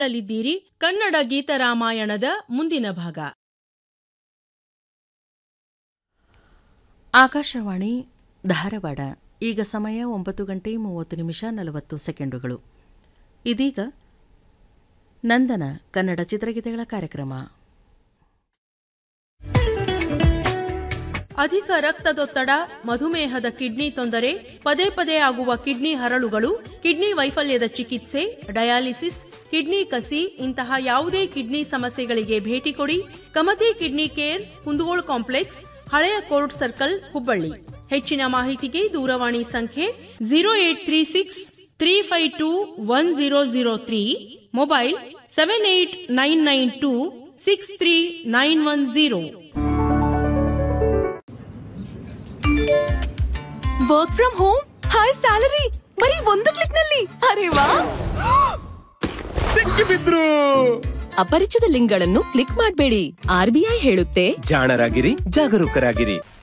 ಕೇಳಲಿದ್ದೀರಿ ಕನ್ನಡ ಗೀತರಾಮಾಯಣದ ಮುಂದಿನ ಭಾಗ ಆಕಾಶವಾಣಿ ಧಾರವಾಡ ಈಗ ಸಮಯ ಒಂಬತ್ತು ಗಂಟೆ ಮೂವತ್ತು ನಿಮಿಷ ನಲವತ್ತು ಸೆಕೆಂಡುಗಳು ಇದೀಗ ನಂದನ ಕನ್ನಡ ಚಿತ್ರಗೀತೆಗಳ ಕಾರ್ಯಕ್ರಮ ಅಧಿಕ ರಕ್ತದೊತ್ತಡ ಮಧುಮೇಹದ ಕಿಡ್ನಿ ತೊಂದರೆ ಪದೇ ಪದೇ ಆಗುವ ಕಿಡ್ನಿ ಹರಳುಗಳು ಕಿಡ್ನಿ ವೈಫಲ್ಯದ ಚಿಕಿತ್ಸೆ ಡಯಾಲಿಸಿಸ್ ಕಿಡ್ನಿ ಕಸಿ ಇಂತಹ ಯಾವುದೇ ಕಿಡ್ನಿ ಸಮಸ್ಯೆಗಳಿಗೆ ಭೇಟಿ ಕೊಡಿ Kamati kidney care Kundgol complex ಹಳೆಯ ಕೋರ್ಟ್ ಸರ್ಕಲ್ ಹುಬ್ಬಳ್ಳಿ ಹೆಚ್ಚಿನ ಮಾಹಿತಿಗೆ ದೂರವಾಣಿ ಸಂಖ್ಯೆ zero eight three six three five two one zero zero three mobile seven eight nine nine two six three nine one zero work from home high salary ಬರೀ ಒಂದು click ನಲ್ಲಿ ಅರೆ ವಾ ಸಿಕ್ಕಿಬಿದ್ರು ಅಪರಿಚಿತ ಲಿಂಕ್ಗಳನ್ನು ಕ್ಲಿಕ್ ಮಾಡಬೇಡಿ ಆರ್ಬಿಐ ಹೇಳುತ್ತೆ ಜಾಣರಾಗಿರಿ ಜಾಗರೂಕರಾಗಿರಿ